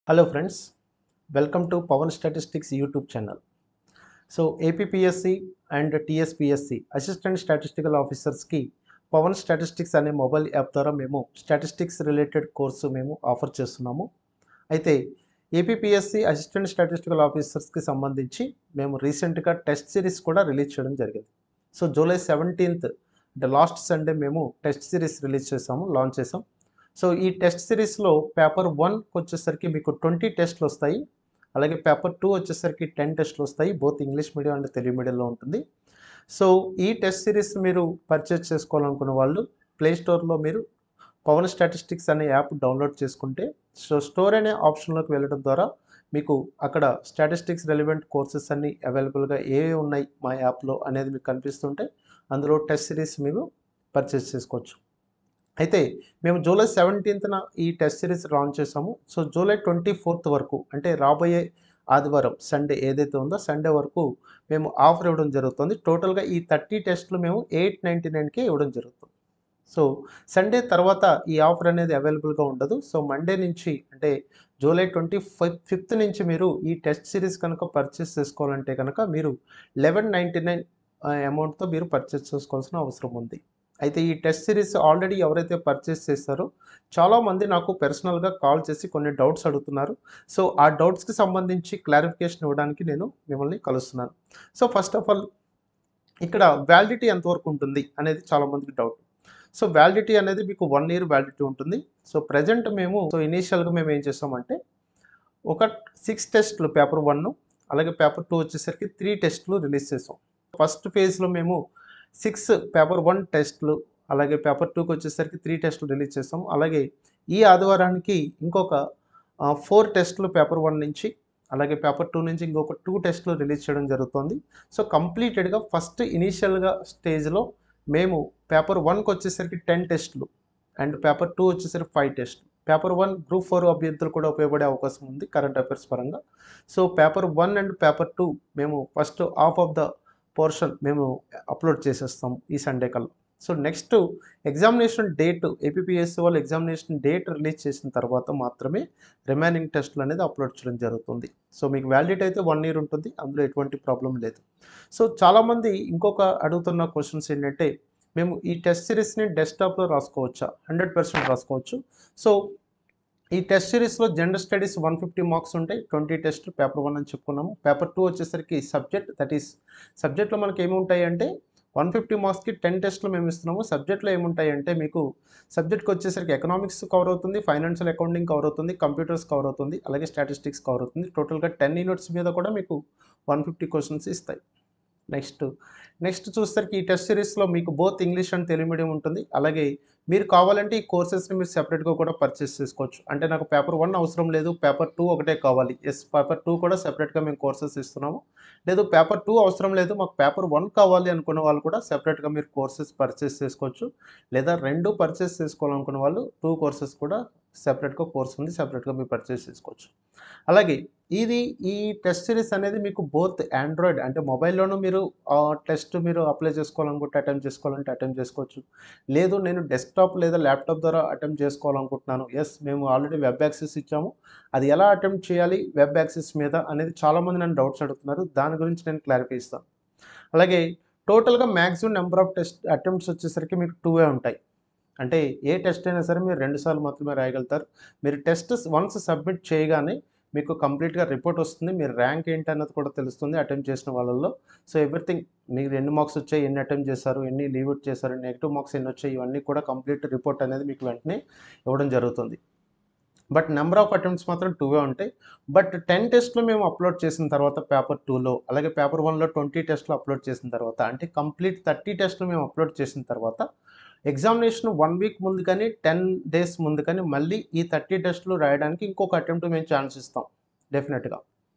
Hello friends welcome to Pavan statistics YouTube channel so APPSC and TSPSC assistant statistical ఆఫీసర్స్కి Pavan statistics అనే mobile app ద్వారా మేము statistics related course మేము offer చేస్తున్నాము అయితే ఏపీపీఎస్సి అసిస్టెంట్ స్టాటిస్టికల్ ఆఫీసర్స్కి సంబంధించి మేము రీసెంట్గా టెస్ట్ సిరీస్ కూడా రిలీజ్ చేయడం జరిగింది సో జూలై సెవెంటీన్త్ అంటే లాస్ట్ సండే మేము టెస్ట్ సిరీస్ రిలీజ్ చేసాము లాంచ్ చేసాం సో ఈ టెస్ట్ సిరీస్లో పేపర్ వన్కి వచ్చేసరికి మీకు ట్వంటీ టెస్ట్లు వస్తాయి అలాగే పేపర్ టూ వచ్చేసరికి టెన్ టెస్ట్లు వస్తాయి both English medium and Telugu మీడియంలో ఉంటుంది సో ఈ టెస్ట్ సిరీస్ మీరు పర్చేజ్ చేసుకోవాలనుకున్న వాళ్ళు ప్లే స్టోర్లో మీరు పవన్ స్టాటిస్టిక్స్ అనే యాప్ డౌన్లోడ్ చేసుకుంటే సో స్టోర్ అనే ఆప్షన్లోకి వెళ్ళడం ద్వారా మీకు అక్కడ స్టాటిస్టిక్స్ రెలివెంట్ కోర్సెస్ అన్నీ అవైలబుల్గా ఏవి ఉన్నాయి మా యాప్లో అనేది మీకు కనిపిస్తుంటే అందులో టెస్ట్ సిరీస్ మీరు పర్చేస్ చేసుకోవచ్చు అయితే మేము జూలై సెవెంటీన్త్న ఈ టెస్ట్ సిరీస్ లాంచ్ చేసాము సో జూలై ట్వంటీ ఫోర్త్ వరకు అంటే రాబోయే ఆదివారం సండే ఏదైతే ఉందో సండే వరకు మేము ఆఫర్ ఇవ్వడం జరుగుతుంది టోటల్గా ఈ థర్టీ టెస్ట్లు మేము ఎయిట్ నైంటీ నైన్కే ఇవ్వడం జరుగుతుంది సో సండే తర్వాత ఈ ఆఫర్ అనేది అవైలబుల్గా ఉండదు సో మండే నుంచి అంటే జూలై ట్వంటీ ఫైవ్ ఫిఫ్త్ నుంచి మీరు ఈ టెస్ట్ సిరీస్ కనుక పర్చేస్ చేసుకోవాలంటే కనుక మీరు లెవెన్ నైంటీ నైన్ అమౌంట్తో మీరు పర్చేస్ చేసుకోవాల్సిన అవసరం ఉంది అయితే ఈ టెస్ట్ సిరీస్ ఆల్రెడీ ఎవరైతే పర్చేస్ చేస్తారో చాలామంది నాకు పర్సనల్గా కాల్ చేసి కొన్ని డౌట్స్ అడుగుతున్నారు సో ఆ డౌట్స్కి సంబంధించి క్లారిఫికేషన్ ఇవ్వడానికి నేను మిమ్మల్ని కలుస్తున్నాను సో ఫస్ట్ ఆఫ్ ఆల్ ఇక్కడ వ్యాలిడిటీ ఎంతవరకు ఉంటుంది అనేది చాలామందికి డౌట్ సో వ్యాలిడిటీ అనేది మీకు వన్ ఇయర్ వ్యాలిడిటీ ఉంటుంది సో ప్రజెంట్ మేము సో ఇనీషియల్గా మేము ఏం చేస్తామంటే ఒక సిక్స్ టెస్ట్లు పేపర్ వన్ అలాగే పేపర్ టూ వచ్చేసరికి త్రీ టెస్ట్లు రిలీజ్ చేసాం ఫస్ట్ ఫేజ్లో మేము సిక్స్ పేపర్ వన్ టెస్ట్లు అలాగే పేపర్ టూకి వచ్చేసరికి త్రీ టెస్ట్లు రిలీజ్ చేస్తాం అలాగే ఈ ఆదివారానికి ఇంకొక ఫోర్ టెస్ట్లు పేపర్ వన్ నుంచి అలాగే పేపర్ టూ నుంచి ఇంకొక టూ టెస్ట్లు రిలీజ్ చేయడం జరుగుతుంది సో కంప్లీటెడ్గా ఫస్ట్ ఇనీషియల్గా స్టేజ్లో మేము పేపర్ వన్కి వచ్చేసరికి టెన్ టెస్ట్లు అండ్ పేపర్ టూ వచ్చేసరికి ఫైవ్ టెస్ట్లు పేపర్ వన్ గ్రూప్ ఫోర్ అభ్యర్థులు కూడా ఉపయోగపడే అవకాశం ఉంది కరెంట్ అఫైర్స్ పరంగా so paper one and paper two మేము first half of the portion మేము అప్లోడ్ చేసేస్తాం ఈ సండే కల్లా so next examination date APSC వాళ్ళు ఎగ్జామినేషన్ డేట్ రిలీజ్ చేసిన తర్వాత మాత్రమే రిమైనింగ్ టెస్ట్లు అనేది అప్లోడ్ చేయడం జరుగుతుంది సో మీకు వ్యాలిడిటీ అయితే వన్ ఇయర్ ఉంటుంది అందులో ఎటువంటి ప్రాబ్లం లేదు సో చాలామంది ఇంకొక అడుగుతున్న క్వశ్చన్స్ ఏంటంటే మేము ఈ టెస్ట్ సిరీస్ని డెస్క్టాప్లో రాసుకోవచ్చా హండ్రెడ్ పర్సెంట్ రాసుకోవచ్చు సో ఈ టెస్ట్ సిరీస్లో general studies one fifty marks ఉంటాయి ట్వంటీ టెస్ట్ పేపర్ వన్ అని చెప్పుకున్నాము పేపర్ టూ వచ్చేసరికి సబ్జెక్ట్ దట్ ఈస్ సబ్జెక్ట్లో మనకి ఏమి ఉంటాయి అంటే వన్ ఫిఫ్టీ మార్క్స్కి టెన్ టెస్ట్లు మేము ఇస్తున్నాము సబ్జెక్ట్లో ఏముంటాయి అంటే మీకు సబ్జెక్ట్కి వచ్చేసరికి ఎకనామిక్స్ కవర్ అవుతుంది ఫైనాన్షియల్ అకౌంటింగ్ కవర్ అవుతుంది కంప్యూటర్స్ కవర్ అవుతుంది అలాగే స్టాటిస్టిక్స్ కవర్ అవుతుంది టోటల్గా టెన్ యూనిట్స్ మీద కూడా మీకు వన్ ఫిఫ్టీ క్వశ్చన్స్ ఇస్తాయి నెక్స్ట్ నెక్స్ట్ చూసేసరికి ఈ టెస్ట్ సిరీస్లో మీకు both English and Telugu medium ఉంటుంది అలాగే మీరు కావాలంటే ఈ కోర్సెస్ని మీరు సెపరేట్గా కూడా పర్చేస్ చేసుకోవచ్చు అంటే నాకు పేపర్ వన్ అవసరం లేదు పేపర్ టూ ఒకటే కావాలి ఎస్ పేపర్ టూ కూడా సెపరేట్గా మేము కోర్సెస్ ఇస్తున్నాము లేదు పేపర్ టూ అవసరం లేదు మాకు పేపర్ వన్ కావాలి అనుకున్న వాళ్ళు కూడా సెపరేట్గా మీరు కోర్సెస్ పర్చేస్ చేసుకోవచ్చు లేదా రెండు పర్చేస్ చేసుకోవాలనుకున్న వాళ్ళు టూ కోర్సెస్ కూడా సెపరేట్గా కోర్స్ ఉంది సెపరేట్గా మీరు పర్చేస్ చేసుకోవచ్చు అలాగే ఇది ఈ టెస్ట్ సిరీస్ అనేది మీకు బోత్ ఆండ్రాయిడ్ అంటే మొబైల్లోనూ మీరు టెస్ట్ మీరు అప్లై చేసుకోవాలనుకుంటే అటెంప్ట్ చేసుకోవాలంటే అటెంప్ట్ చేసుకోవచ్చు లేదు నేను డెస్క్టాప్ లేదా ల్యాప్టాప్ ద్వారా అటెంప్ట్ చేసుకోవాలనుకుంటున్నాను ఎస్ మేము ఆల్రెడీ వెబ్ యాక్సెస్ ఇచ్చాము అది ఎలా అటెంప్ట్ చేయాలి వెబ్ యాక్సెస్ మీద అనేది చాలామంది నన్ను డౌట్స్ అడుగుతున్నారు దాని గురించి నేను క్లారిఫై ఇస్తాను అలాగే టోటల్గా maximum number of test attempts వచ్చేసరికి మీకు టూవే ఉంటాయి అంటే ఏ టెస్ట్ అయినా సరే మీరు రెండుసార్లు మాత్రమే రాయగలుగుతారు మీరు టెస్ట్ వన్స్ సబ్మిట్ చేయగానే మీకు కంప్లీట్గా రిపోర్ట్ వస్తుంది మీరు ర్యాంక్ ఏంటి అన్నది కూడా తెలుస్తుంది అటెంప్ట్ చేసిన వాళ్ళల్లో సో ఎవ్రీథింగ్ మీకు ఎన్ని మార్క్స్ వచ్చాయి ఎన్ని అటెంప్ట్ చేశారు ఎన్ని లీవ్ అవుట్ చేశారు నెగిటివ్ మార్క్స్ ఎన్ని వచ్చాయి ఇవన్నీ కూడా కంప్లీట్ రిపోర్ట్ అనేది మీకు వెంటనే ఇవ్వడం జరుగుతుంది బట్ నెంబర్ ఆఫ్ అటెంప్ట్స్ మాత్రం టూవే ఉంటాయి బట్ టెన్ టెస్ట్లు మేము అప్లోడ్ చేసిన తర్వాత పేపర్ టూలో అలాగే పేపర్ వన్లో ట్వంటీ టెస్ట్లు అప్లోడ్ చేసిన తర్వాత అంటే కంప్లీట్ థర్టీ టెస్ట్లు మేము అప్లోడ్ చేసిన తర్వాత ఎగ్జామినేషన్ వన్ వీక్ ముందు కానీ టెన్ డేస్ ముందు కానీ మళ్ళీ ఈ థర్టీ టెస్ట్లు రాయడానికి ఇంకొక అటెంప్ట్ మేము ఛాన్స్ ఇస్తాం డెఫినెట్గా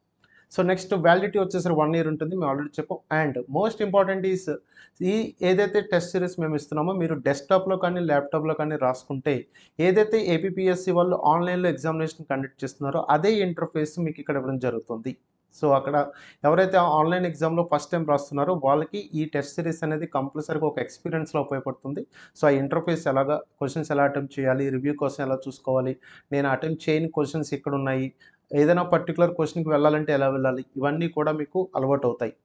సో నెక్స్ట్ వ్యాలిడిటీ వచ్చేసరికి వన్ ఇయర్ ఉంటుంది మేము ఆల్రెడీ చెప్పాం అండ్ మోస్ట్ ఇంపార్టెంట్ ఈస్ ఈ ఏదైతే టెస్ట్ సిరీస్ మేము ఇస్తున్నామో మీరు డెస్క్టాప్లో కానీ ల్యాప్టాప్లో కానీ రాసుకుంటే ఏదైతే ఏపీఎస్సి వాళ్ళు ఆన్లైన్లో ఎగ్జామినేషన్ కండక్ట్ చేస్తున్నారో అదే ఇంటర్ఫేస్ మీకు ఇక్కడ ఇవ్వడం జరుగుతుంది సో అక్కడ ఎవరైతే ఆన్లైన్ ఎగ్జామ్లో ఫస్ట్ టైం రాస్తున్నారో వాళ్ళకి ఈ టెస్ట్ సిరీస్ అనేది కంపల్సరీగా ఒక ఎక్స్పీరియన్స్లో ఉపయోగపడుతుంది సో ఆ ఇంటర్ఫేస్ ఎలాగా క్వశ్చన్స్ ఎలా అటెంప్ట్ చేయాలి రివ్యూ కోసం ఎలా చూసుకోవాలి నేను అటెంప్ట్ చేయని క్వశ్చన్స్ ఇక్కడ ఉన్నాయి ఏదైనా పర్టికులర్ క్వశ్చన్కి వెళ్ళాలంటే ఎలా వెళ్ళాలి ఇవన్నీ కూడా మీకు అలవాటు అవుతాయి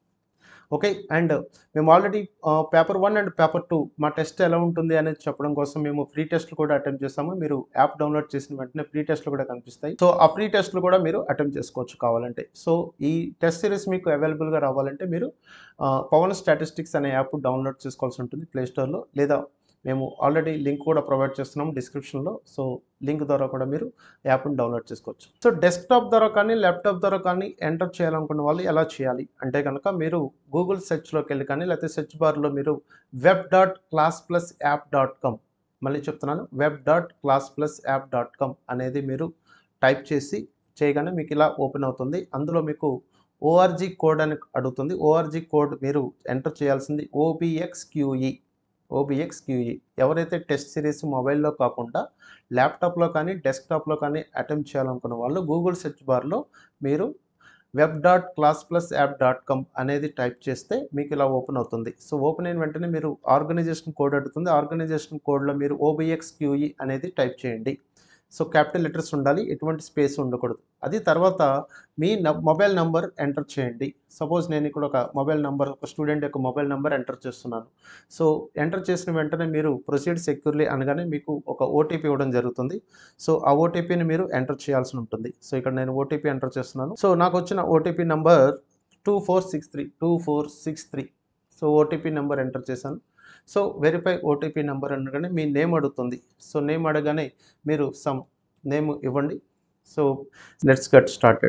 ఓకే అండ్ మేము already paper one and paper two మా టెస్ట్ ఎలా ఉంటుంది అనేది చెప్పడం కోసం మేము ఫ్రీ టెస్ట్లు కూడా అటెంప్ట్ చేస్తాము మీరు యాప్ డౌన్లోడ్ చేసిన వెంటనే ఫ్రీ టెస్ట్లు కూడా కనిపిస్తాయి సో ఆ ఫ్రీ టెస్ట్లు కూడా మీరు అటెంప్ట్ చేసుకోవచ్చు కావాలంటే సో ఈ టెస్ట్ సిరీస్ మీకు అవైలబుల్గా రావాలంటే మీరు పవన్ స్టాటిస్టిక్స్ అనే యాప్ డౌన్లోడ్ చేసుకోవాల్సి ఉంటుంది ప్లే స్టోర్లో లేదా మేము ఆల్రెడీ లింక్ కూడా ప్రొవైడ్ చేస్తున్నాం డిస్క్రిప్షన్లో సో లింక్ ద్వారా కూడా మీరు యాప్ని డౌన్లోడ్ చేసుకోవచ్చు సో డెస్క్టాప్ ద్వారా కానీ ల్యాప్టాప్ ద్వారా కానీ ఎంటర్ చేయాలనుకున్న వాళ్ళు ఎలా చేయాలి అంటే కనుక మీరు గూగుల్ సెర్చ్లోకి వెళ్ళి కానీ లేకపోతే సెర్చ్ బార్లో మీరు web dot class plus app dot com మళ్ళీ చెప్తున్నాను web dot class plus app dot com అనేది మీరు టైప్ చేసి చేయగానే మీకు ఇలా ఓపెన్ అవుతుంది అందులో మీకు ఓఆర్జీ కోడ్ అని అడుగుతుంది ఓఆర్జీ కోడ్ మీరు ఎంటర్ చేయాల్సింది ఓబిఎక్స్ క్యూఈ ఓబిఎక్స్ క్యూఈ ఎవరైతే టెస్ట్ సిరీస్ మొబైల్లో కాకుండా ల్యాప్టాప్లో కానీ డెస్క్టాప్లో కానీ అటెంప్ట్ చేయాలనుకున్న వాళ్ళు గూగుల్ సెర్చ్ బార్లో మీరు web dot class plus app dot com అనేది టైప్ చేస్తే మీకు ఇలా ఓపెన్ అవుతుంది సో ఓపెన్ అయిన వెంటనే మీరు ఆర్గనైజేషన్ కోడ్ అడుగుతుంది ఆర్గనైజేషన్ కోడ్లో మీరు ఓబిఎక్స్ క్యూఈ అనేది టైప్ చేయండి సో క్యాపిటల్ లెటర్స్ ఉండాలి ఎటువంటి స్పేస్ ఉండకూడదు అది తర్వాత మీ మొబైల్ నంబర్ ఎంటర్ చేయండి సపోజ్ నేను ఇక్కడ ఒక మొబైల్ నంబర్ ఒక స్టూడెంట్ యొక్క మొబైల్ నెంబర్ ఎంటర్ చేస్తున్నాను సో ఎంటర్ చేసిన వెంటనే మీరు ప్రొసీడ్ సెక్యూర్లీ అనగానే మీకు ఒక ఓటీపీ ఇవ్వడం జరుగుతుంది సో ఆ ఓటీపీని మీరు ఎంటర్ చేయాల్సి ఉంటుంది సో ఇక్కడ నేను ఓటీపీ ఎంటర్ చేస్తున్నాను సో నాకు వచ్చిన OTP number two four six three two four six three so OTP number enter చేశాను సో వెరిఫై ఓటీపీ నెంబర్ అనగానే మీ నేమ్ అడుగుతుంది సో నేమ్ అడగానే మీరు సమ్ నేమ్ ఇవ్వండి so let's get started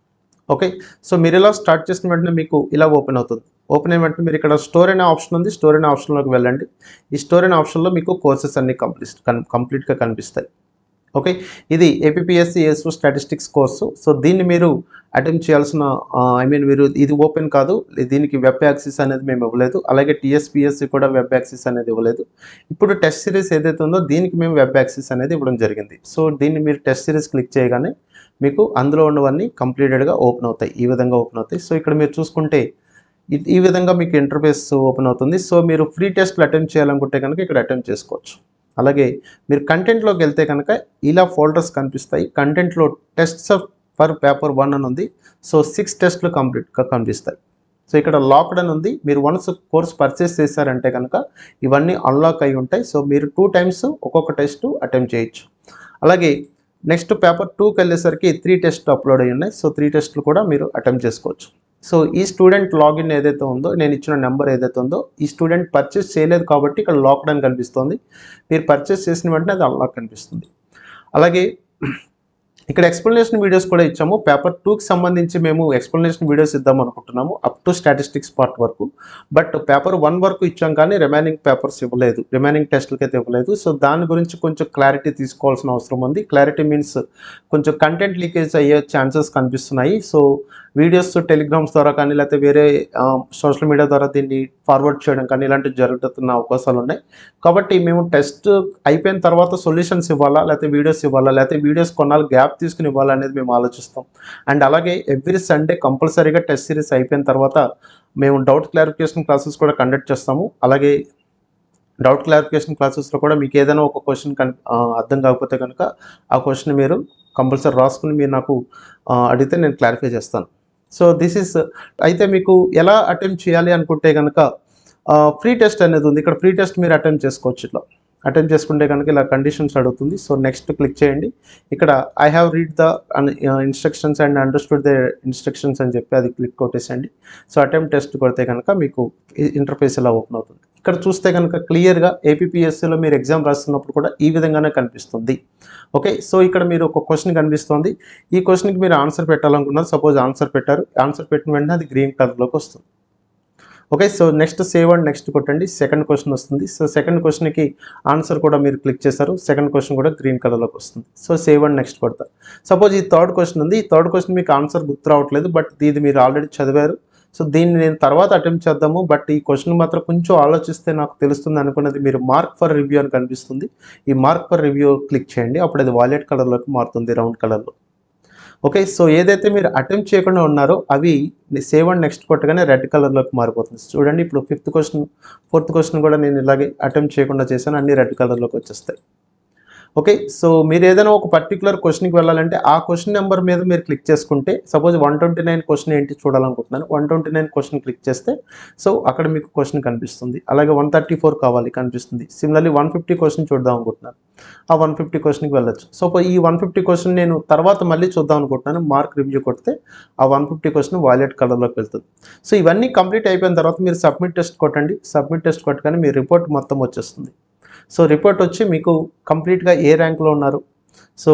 okay so మీరు ఇలా స్టార్ట్ చేసిన వెంటనే మీకు ఇలా ఓపెన్ అవుతుంది ఓపెన్ అయిన వెంటనే మీరు ఇక్కడ స్టోర్ అనే ఆప్షన్ ఉంది స్టోర్ అనే ఆప్షన్లోకి వెళ్ళండి ఈ స్టోర్ అనే ఆప్షన్లో మీకు కోర్సెస్ అన్ని కంప్లీట్ కంప్లీట్గా కనిపిస్తాయి ఓకే ఇది ఏపీఎస్సి ఏసు స్టాటిస్టిక్స్ కోర్సు సో దీన్ని మీరు అటెంప్ట్ చేయాల్సిన ఐ మీన్ మీరు ఇది ఓపెన్ కాదు దీనికి వెబ్ యాక్సిస్ అనేది మేము ఇవ్వలేదు అలాగే టీఎస్పిఎస్సి కూడా వెబ్ యాక్సిస్ అనేది ఇవ్వలేదు ఇప్పుడు టెస్ట్ సిరీస్ ఏదైతే ఉందో దీనికి మేము వెబ్ యాక్సిస్ అనేది ఇవ్వడం జరిగింది సో దీన్ని మీరు టెస్ట్ సిరీస్ క్లిక్ చేయగానే మీకు అందులో ఉన్నవన్నీ కంప్లీటెడ్గా ఓపెన్ అవుతాయి ఈ విధంగా ఓపెన్ అవుతాయి సో ఇక్కడ మీరు చూసుకుంటే ఈ- ఈ విధంగా మీకు ఇంటర్ఫేస్ ఓపెన్ అవుతుంది సో మీరు ఫ్రీ టెస్ట్లు అటెంప్ట్ చేయాలనుకుంటే కనుక ఇక్కడ అటెంప్ట్ చేసుకోవచ్చు అలాగే మీరు కంటెంట్లోకి వెళ్తే కనుక ఇలా ఫోల్డర్స్ కనిపిస్తాయి కంటెంట్లో టెస్ట్స్ ఫర్ పేపర్ వన్ అని ఉంది సో సిక్స్ టెస్ట్లు కంప్లీట్గా కనిపిస్తాయి సో ఇక్కడ లాక్డ్ అని ఉంది మీరు వన్స్ కోర్స్ పర్చేస్ చేశారంటే కనుక ఇవన్నీ అన్లాక్ అయి ఉంటాయి సో మీరు టూ టైమ్స్ ఒక్కొక్క టెస్ట్ అటెంప్ట్ చేయొచ్చు అలాగే నెక్స్ట్ పేపర్ టూకి వెళ్ళేసరికి త్రీ టెస్ట్ అప్లోడ్ అయ్యి ఉన్నాయి సో త్రీ టెస్ట్లు కూడా మీరు అటెంప్ట్ చేసుకోవచ్చు సో ఈ స్టూడెంట్ లాగిన్ ఏదైతే ఉందో నేను ఇచ్చిన నెంబర్ ఏదైతే ఉందో ఈ స్టూడెంట్ పర్చేస్ చేయలేదు కాబట్టి ఇక్కడ లాక్డ్ అని కనిపిస్తుంది మీరు పర్చేస్ చేసిన వెంటనే అది అన్లాక్ కనిపిస్తుంది అలాగే ఇక్కడ ఎక్స్ప్లెనేషన్ వీడియోస్ కూడా ఇచ్చాము పేపర్ టూకి సంబంధించి మేము ఎక్స్ప్లెనేషన్ వీడియోస్ ఇద్దాం అనుకుంటున్నాము అప్ టు స్టాటిస్టిక్స్ పార్ట్ వరకు బట్ పేపర్ వన్ వరకు ఇచ్చాం కానీ రిమైనింగ్ పేపర్స్ ఇవ్వలేదు రిమైనింగ్ టెస్ట్లకి అయితే ఇవ్వలేదు సో దాని గురించి కొంచెం క్లారిటీ తీసుకోవాల్సిన అవసరం ఉంది క్లారిటీ మీన్స్ కొంచెం కంటెంట్ లీకేజ్ అయ్యే ఛాన్సెస్ కనిపిస్తున్నాయి సో వీడియోస్ టెలిగ్రామ్స్ ద్వారా కానీ లేకపోతే వేరే సోషల్ మీడియా ద్వారా దీన్ని ఫార్వర్డ్ చేయడం కానీ ఇలాంటివి జరుగుతున్న అవకాశాలు ఉన్నాయి కాబట్టి మేము టెస్ట్ అయిపోయిన తర్వాత సొల్యూషన్స్ ఇవ్వాలా లేకపోతే వీడియోస్ ఇవ్వాలా లేకపోతే వీడియోస్ కొన్నాళ్ళు గ్యాప్ తీసుకుని ఇవ్వాలా అనేది మేము ఆలోచిస్తాం అండ్ అలాగే ఎవ్రీ సండే కంపల్సరీగా టెస్ట్ సిరీస్ అయిపోయిన తర్వాత మేము డౌట్ క్లారిఫికేషన్ క్లాసెస్ కూడా కండక్ట్ చేస్తాము అలాగే డౌట్ క్లారిఫికేషన్ క్లాసెస్లో కూడా మీకు ఏదైనా ఒక క్వశ్చన్ కన్ ఆ, అర్థం కాకపోతే కనుక ఆ క్వశ్చన్ మీరు కంపల్సరీ రాసుకుని మీరు నాకు ఆ, అడిగితే నేను క్లారిఫై చేస్తాను సో దిస్ ఇస్ అయితే మీకు ఎలా అటెంప్ట్ చేయాలి అనుకుంటే కనుక ఫ్రీ టెస్ట్ అనేది ఉంది ఇక్కడ ఫ్రీ టెస్ట్ మీరు అటెంప్ట్ చేసుకోవచ్చు ఇట్లా అటెంప్ట్ చేసుకుంటే కనుక ఇలా కండిషన్స్ అడుగుతుంది సో నెక్స్ట్ క్లిక్ చేయండి ఇక్కడ I have read the instructions and understood the instructions అని చెప్పి అది క్లిక్ కొట్టేసండి సో అటెంప్ట్ టెస్ట్ కొడితే కనుక మీకు ఇంటర్ఫేస్ ఇలా ఓపెన్ అవుతుంది ఇక్కడ చూస్తే కనుక క్లియర్గా ఏపీఎస్సీలో మీరు ఎగ్జామ్ రాస్తున్నప్పుడు కూడా ఈ విధంగానే కనిపిస్తుంది ఓకే సో ఇక్కడ మీరు ఒక క్వశ్చన్ కనిపిస్తుంది ఈ క్వశ్చన్కి మీరు ఆన్సర్ పెట్టాలనుకున్నారు సపోజ్ ఆన్సర్ పెట్టారు ఆన్సర్ పెట్టిన వెంటనే అది గ్రీన్ కలర్లోకి వస్తుంది okay so next save and next కొట్టండి సెకండ్ క్వశ్చన్ వస్తుంది సో సెకండ్ క్వశ్చన్కి ఆన్సర్ కూడా మీరు క్లిక్ చేశారు సెకండ్ క్వశ్చన్ కూడా గ్రీన్ కలర్లోకి వస్తుంది సో సేవ్ అండ్ నెక్స్ట్ కొడతారు సపోజ్ ఈ థర్డ్ క్వశ్చన్ ఉంది ఈ థర్డ్ క్వశ్చన్ మీకు ఆన్సర్ గుర్తు రావట్లేదు బట్ ఇది మీరు ఆల్రెడీ చదివారు సో దీన్ని నేను తర్వాత అటెంప్ట్ చేద్దాము బట్ ఈ క్వశ్చన్ మాత్రం కొంచెం ఆలోచిస్తే నాకు తెలుస్తుంది అనుకున్నది మీరు మార్క్ ఫర్ రివ్యూ అని కనిపిస్తుంది ఈ మార్క్ ఫర్ రివ్యూ క్లిక్ చేయండి అప్పుడు అది వాలెట్ కలర్లోకి మారుతుంది రౌండ్ కలర్లో ఓకే సో ఏదైతే మీరు అటెంప్ట్ చేయకుండా ఉన్నారో అవి సేవ్ అండ్ నెక్స్ట్ కొట్టగానే రెడ్ కలర్లోకి మారిపోతుంది చూడండి ఇప్పుడు ఫిఫ్త్ క్వశ్చన్ ఫోర్త్ క్వశ్చన్ కూడా నేను ఇలాగే అటెంప్ట్ చేయకుండా చేశాను అన్ని రెడ్ కలర్లోకి వచ్చేస్తాయి ఓకే సో మీరు ఏదైనా ఒక పర్టికులర్ క్వశ్చన్కి వెళ్ళాలంటే ఆ క్వశ్చన్ నెంబర్ మీద మీరు క్లిక్ చేసుకుంటే suppose one twenty nine question ఏంటి చూడాలనుకుంటున్నాను one twenty nine question click చేస్తే సో అక్కడ మీకు క్వశ్చన్ కనిపిస్తుంది అలాగే వన్ థర్టీ ఫోర్ కావాలి కనిపిస్తుంది సిమిలర్లీ వన్ ఫిఫ్టీ క్వశ్చన్ చూద్దాం అనుకుంటున్నాను ఆ వన్ ఫిఫ్టీ క్వశ్చన్కి వెళ్ళొచ్చు సో ఈ వన్ ఫిఫ్టీ క్వశ్చన్ నేను తర్వాత మళ్ళీ చూద్దాం అనుకుంటున్నాను మార్క్ రివ్యూ కొడితే ఆ వన్ ఫిఫ్టీ క్వశ్చన్ వాయిలెట్ కలర్లోకి వెళ్తుంది సో ఇవన్నీ కంప్లీట్ అయిపోయిన తర్వాత మీరు సబ్మిట్ టెస్ట్ కొట్టండి సబ్మిట్ టెస్ట్ కొట్టగానే మీ రిపోర్ట్ మొత్తం వచ్చేస్తుంది సో రిపోర్ట్ వచ్చి మీకు కంప్లీట్గా ఏ ర్యాంక్లో ఉన్నారు సో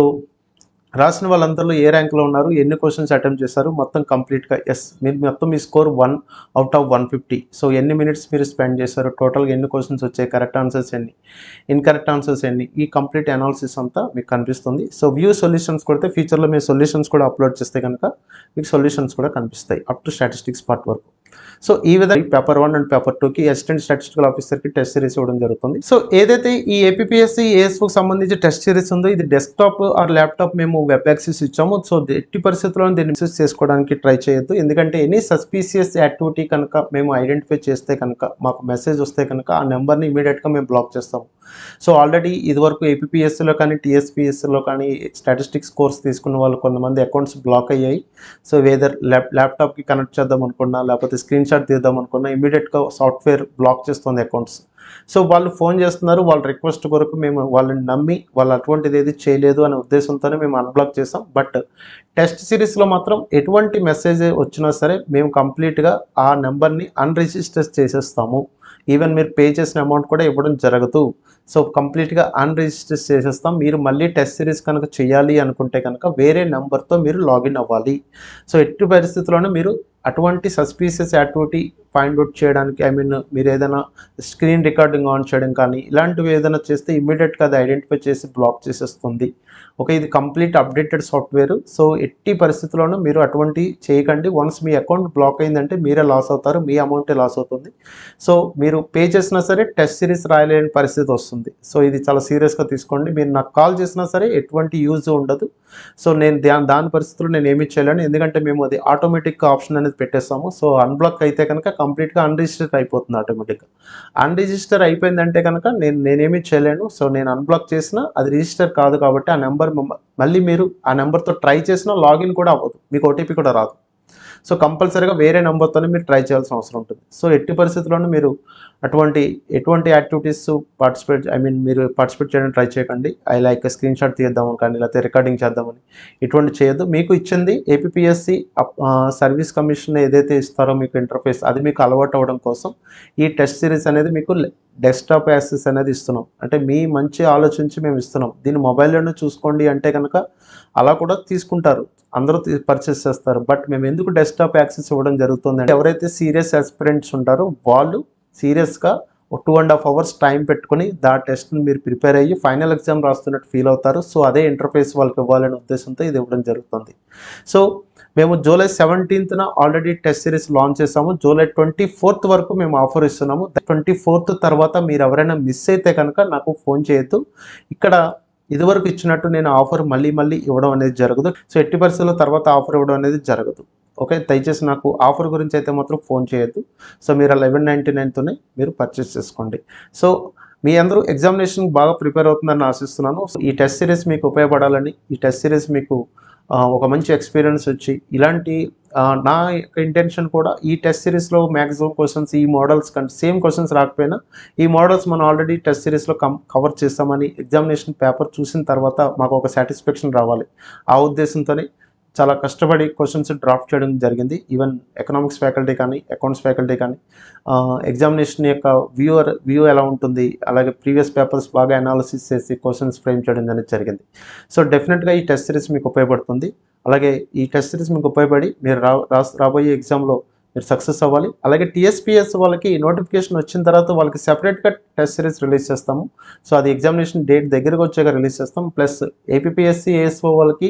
రాసిన వాళ్ళందరిలో ఏ ర్యాంక్లో ఉన్నారు ఎన్ని క్వశ్చన్స్ అటెంప్ట్ చేశారు మొత్తం కంప్లీట్గా ఎస్ మీరు మొత్తం మీ score one out of one fifty so ఎన్ని మినిట్స్ మీరు స్పెండ్ చేశారు టోటల్గా ఎన్ని క్వశ్చన్స్ వచ్చాయి కరెక్ట్ ఆన్సర్స్ ఎన్ని ఇన్కరెక్ట్ ఆన్సర్స్ ఎన్ని ఈ కంప్లీట్ అనాలిసిస్ అంతా మీకు కనిపిస్తుంది సో వ్యూ సొల్యూషన్స్ కొడితే ఫ్యూచర్లో మీ సొల్యూషన్స్ కూడా అప్లోడ్ చేస్తే కనుక మీకు సొల్యూషన్స్ కూడా కనిపిస్తాయి అప్ టు స్టాటిస్టిక్స్ పార్ట్ వరకు సో ఈ విధంగా పేపర్ వన్ అండ్ పేపర్ టూకి అసిస్టెంట్ స్టాటిస్టికల్ ఆఫీసర్కి టెస్ట్ సిరీస్ ఇవ్వడం జరుగుతుంది సో ఏదైతే ఈ ఏపీఎస్సి ఏఎస్ఓకి సంబంధించి టెస్ట్ సిరీస్ ఉందో ఇది డెస్క్టాప్ ఆర్ ల్యాప్టాప్ మేము వెబ్ యాక్సెస్ ఇచ్చాము సో ఎట్టి పరిస్థితుల్లో దీన్ని మిస్ చేసుకోవడానికి ట్రై చేయొద్దు ఎందుకంటే ఎనీ సస్పీషియస్ యాక్టివిటీ కనుక మేము ఐడెంటిఫై చేస్తే కనుక మాకు మెసేజ్ వస్తే కనుక ఆ నెంబర్ని ఇమీడియట్గా మేము బ్లాక్ చేస్తాము సో ఆల్రెడీ ఇదివరకు ఏపీఎస్సిలో కానీ టీఎస్పీఎస్సిలో కానీ స్టాటిస్టిక్స్ కోర్స్ తీసుకున్న వాళ్ళు కొంతమంది అకౌంట్స్ బ్లాక్ అయ్యాయి సో వేదర్ ల్యాప్ ల్యాప్టాప్కి కనెక్ట్ చేద్దాం అనుకున్నా లేకపోతే స్క్రీన్ షాట్ తీద్దాం అనుకున్నా ఇమీడియట్గా సాఫ్ట్వేర్ బ్లాక్ చేస్తుంది అకౌంట్స్ సో వాళ్ళు ఫోన్ చేస్తున్నారు వాళ్ళ రిక్వెస్ట్ కొరకు మేము వాళ్ళని నమ్మి వాళ్ళు అటువంటిది ఏది చేయలేదు అనే ఉద్దేశంతోనే మేము అన్బ్లాక్ చేసాం బట్ టెస్ట్ సిరీస్లో మాత్రం ఎటువంటి మెసేజ్ వచ్చినా సరే మేము కంప్లీట్గా ఆ నెంబర్ని అన్రిజిస్టర్ చేసేస్తాము ఈవెన్ మీరు పే చేసిన అమౌంట్ కూడా ఇవ్వడం జరగదు సో కంప్లీట్గా అన్రిజిస్టర్ చేసేస్తాం మీరు మళ్ళీ టెస్ట్ సిరీస్ కనుక చేయాలి అనుకుంటే కనుక వేరే నెంబర్తో మీరు లాగిన్ అవ్వాలి సో ఎట్టి పరిస్థితుల్లోనూ మీరు అటువంటి సస్పీషియస్ యాక్టివిటీ ఫైండ్ అవుట్ చేయడానికి ఐ మీన్ మీరు ఏదైనా స్క్రీన్ రికార్డింగ్ ఆన్ చేయడం కానీ ఇలాంటివి ఏదైనా చేస్తే ఇమీడియట్గా అది ఐడెంటిఫై చేసి బ్లాక్ చేసేస్తుంది ఓకే ఇది కంప్లీట్ అప్డేటెడ్ సాఫ్ట్వేర్ సో ఎట్టి పరిస్థితుల్లోనూ మీరు అటువంటి చేయకండి వన్స్ మీ అకౌంట్ బ్లాక్ అయిందంటే మీరే లాస్ అవుతారు మీ అమౌంటే లాస్ అవుతుంది సో మీరు పే చేసినా సరే టెస్ట్ సిరీస్ రాయలేని పరిస్థితి వస్తుంది సో ఇది చాలా సీరియస్గా తీసుకోండి మీరు నాకు కాల్ చేసినా సరే ఎటువంటి యూజ్ ఉండదు సో నేను దా దాని పరిస్థితుల్లో నేను ఏమీ చేయలేను ఎందుకంటే మేము అది ఆటోమేటిక్ ఆప్షన్ అనేది పెట్టేస్తాము సో అన్బ్లాక్ అయితే కనుక కంప్లీట్గా అన్రిజిస్టర్ అయిపోతుంది ఆటోమేటిక్గా అన్రిజిస్టర్ అయిపోయిందంటే కనుక నేను నేనేమీ చేయలేను సో నేను అన్బ్లాక్ చేసినా అది రిజిస్టర్ కాదు కాబట్టి ఆ నెంబర్ మళ్ళీ మీరు ఆ నెంబర్తో ట్రై చేసినా లాగిన్ కూడా అవ్వదు మీకు ఓటీపీ కూడా రాదు సో కంపల్సరీగా వేరే నెంబర్తోనే మీరు ట్రై చేయాల్సిన అవసరం ఉంటుంది సో ఎట్టి పరిస్థితుల్లోనూ మీరు అటువంటి ఎటువంటి యాక్టివిటీస్ పార్టిసిపేట్ ఐ మీన్ మీరు పార్టిసిపేట్ చేయడానికి ట్రై చేయకండి ఐ లైక్ స్క్రీన్ షాట్ తీద్దామని కానీ లేకపోతే రికార్డింగ్ చేద్దామని ఇటువంటి చేయొద్దు మీకు ఇచ్చింది ఏపీఎస్సి సర్వీస్ కమిషన్ ఏదైతే ఇస్తారో మీకు ఇంటర్ఫేస్ అది మీకు అలవాటు అవ్వడం కోసం ఈ టెస్ట్ సిరీస్ అనేది మీకు డెస్క్టాప్ యాక్సెస్ అనేది ఇస్తున్నాం అంటే మీ మంచి ఆలోచించి మేము ఇస్తున్నాం దీన్ని మొబైల్లోనే చూసుకోండి అంటే కనుక అలా కూడా తీసుకుంటారు అందరూ పర్చేస్ చేస్తారు బట్ మేము ఎందుకు డెస్క్టాప్ యాక్సెస్ ఇవ్వడం జరుగుతుంది అంటే ఎవరైతే సీరియస్ ఆస్పిరెంట్స్ ఉంటారో వాళ్ళు సీరియస్గా ఒక two and half hours time పెట్టుకుని దా టెస్ట్ని మీరు ప్రిపేర్ అయ్యి ఫైనల్ ఎగ్జామ్ రాస్తున్నట్టు ఫీల్ అవుతారు సో అదే ఇంటర్ఫేస్ వాళ్ళకి ఇవ్వాలనే ఉద్దేశంతో ఇది ఇవ్వడం జరుగుతుంది సో మేము జూలై సెవెంటీన్త్న ఆల్రెడీ టెస్ట్ సిరీస్ లాంచ్ చేసాము జూలై ట్వంటీ ఫోర్త్ వరకు మేము ఆఫర్ ఇస్తున్నాము ట్వంటీ ఫోర్త్ తర్వాత మీరు ఎవరైనా మిస్ అయితే కనుక నాకు ఫోన్ చేయొద్దు ఇక్కడ ఇదివరకు ఇచ్చినట్టు నేను ఆఫర్ మళ్ళీ మళ్ళీ ఇవ్వడం అనేది జరగదు సో ఎట్టి పరిస్థితుల్లో తర్వాత ఆఫర్ ఇవ్వడం అనేది జరగదు ఓకే దయచేసి నాకు ఆఫర్ గురించి అయితే మాత్రం ఫోన్ చేయొద్దు సో మీరు లెవెన్ నైంటీ నైన్తోనే మీరు పర్చేస్ చేసుకోండి సో మీ అందరూ ఎగ్జామినేషన్ బాగా ప్రిపేర్ అవుతుందని ఆశిస్తున్నాను సో ఈ టెస్ట్ సిరీస్ మీకు ఉపయోగపడాలని ఈ టెస్ట్ సిరీస్ మీకు ఆ, ఒక మంచి ఎక్స్పీరియన్స్ వచ్చి ఇలాంటి ఆ, నా యొక్క ఇంటెన్షన్ కూడా ఈ టెస్ట్ సిరీస్లో మ్యాక్సిమం క్వశ్చన్స్ ఈ మోడల్స్ కంటే సేమ్ క్వశ్చన్స్ రాకపోయినా ఈ మోడల్స్ మనం ఆల్రెడీ టెస్ట్ సిరీస్లో కం కవర్ చేస్తామని ఎగ్జామినేషన్ పేపర్ చూసిన తర్వాత మాకు ఒక సాటిస్ఫాక్షన్ రావాలి ఆ ఉద్దేశంతోనే చాలా కష్టపడి క్వశ్చన్స్ డ్రాఫ్ట్ చేయడం జరిగింది ఈవెన్ ఎకనామిక్స్ ఫ్యాకల్టీ కానీ అకౌంట్స్ ఫ్యాకల్టీ కానీ ఎగ్జామినేషన్ యొక్క వ్యూ వ్యూ ఎలా ఉంటుంది అలాగే ప్రీవియస్ పేపర్స్ బాగా అనాలిసిస్ చేసి క్వశ్చన్స్ ఫ్రేమ్ చేయడం అనేది జరిగింది సో డెఫినెట్గా ఈ టెస్ట్ సిరీస్ మీకు ఉపయోగపడుతుంది అలాగే ఈ టెస్ట్ సిరీస్ మీకు ఉపయోగపడి మీరు రా రాస్- రాబోయే ఎగ్జామ్లో మీరు సక్సెస్ అవ్వాలి అలాగే టీఎస్పీఎస్ వాళ్ళకి నోటిఫికేషన్ వచ్చిన తర్వాత వాళ్ళకి సెపరేట్గా టెస్ట్ సిరీస్ రిలీజ్ చేస్తాము సో అది ఎగ్జామినేషన్ డేట్ దగ్గరకు వచ్చాక రిలీజ్ చేస్తాం ప్లస్ ఏపీఎస్సి ఏఎస్ఓ వాళ్ళకి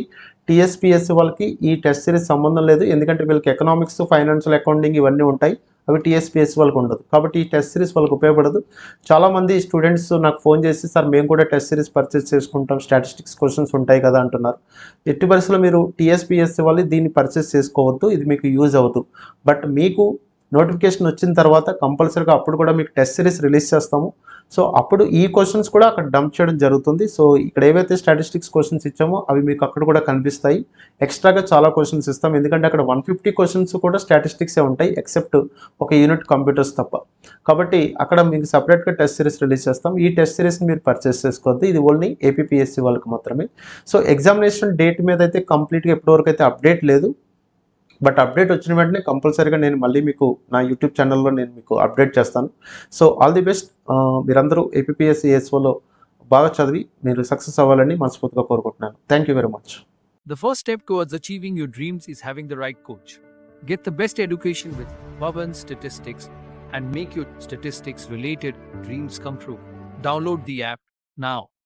టీఎస్పిఎస్సి వాళ్ళకి ఈ టెస్ట్ సిరీస్ సంబంధం లేదు ఎందుకంటే వీళ్ళకి ఎకనామిక్స్ ఫైనాన్షియల్ అకౌంటింగ్ ఇవన్నీ ఉంటాయి అవి టీఎస్పిఎస్సి వాళ్ళకి ఉండదు కాబట్టి ఈ టెస్ట్ సిరీస్ వాళ్ళకి ఉపయోగపడదు చాలామంది స్టూడెంట్స్ నాకు ఫోన్ చేసి సార్ మేము కూడా టెస్ట్ సిరీస్ పర్చేస్ చేసుకుంటాం స్టాటిస్టిక్స్ క్వశ్చన్స్ ఉంటాయి కదా అంటున్నారు ఎట్టి పరిస్థితుల్లో మీరు టీఎస్పిఎస్సి వాళ్ళు దీన్ని పర్చేస్ చేసుకోవద్దు ఇది మీకు యూజ్ అవ్వదు బట్ మీకు నోటిఫికేషన్ వచ్చిన తర్వాత కంపల్సరీగా అప్పుడు కూడా మీకు టెస్ట్ సిరీస్ రిలీజ్ చేస్తాము సో అప్పుడు ఈ క్వశ్చన్స్ కూడా అక్కడ డంప్ చేయడం జరుగుతుంది సో ఇక్కడ ఏవైతే స్టాటిస్టిక్స్ క్వశ్చన్స్ ఇచ్చామో అవి మీకు అక్కడ కూడా కనిపిస్తాయి ఎక్స్ట్రాగా చాలా క్వశ్చన్స్ ఇస్తాం ఎందుకంటే అక్కడ వన్ ఫిఫ్టీ క్వశ్చన్స్ కూడా స్టాటిస్టిక్సే ఉంటాయి ఎక్సెప్ట్ ఒక యూనిట్ కంప్యూటర్స్ తప్ప కాబట్టి అక్కడ మీకు సపరేట్గా టెస్ట్ సిరీస్ రిలీజ్ చేస్తాం ఈ టెస్ట్ సిరీస్ని మీరు పర్చేస్ చేసుకోవద్దు ఇది ఓన్లీ ఏపీఎస్సి వాళ్ళకి మాత్రమే సో ఎగ్జామినేషన్ డేట్ మీద అయితే కంప్లీట్గా ఎప్పటివరకు అయితే అప్డేట్ లేదు బట్ అప్డేట్ వచ్చిన వెంటనే కంపల్సరీగా నేను మళ్ళీ మీకు నా యూట్యూబ్ ఛానల్లో నేను మీకు అప్డేట్ చేస్తాను సో ఆల్ ది బెస్ట్ మీరందరూ ఏపీఎస్సి ఏఎస్ఓలో బాగా చదివి మీరు సక్సెస్ అవ్వాలని మనస్ఫూర్తిగా కోరుకుంటున్నాను thank you very much The first step towards achieving your dreams is having the right coach. Get the best education with Bhavan Statistics and make your statistics related dreams come true. Download the app now.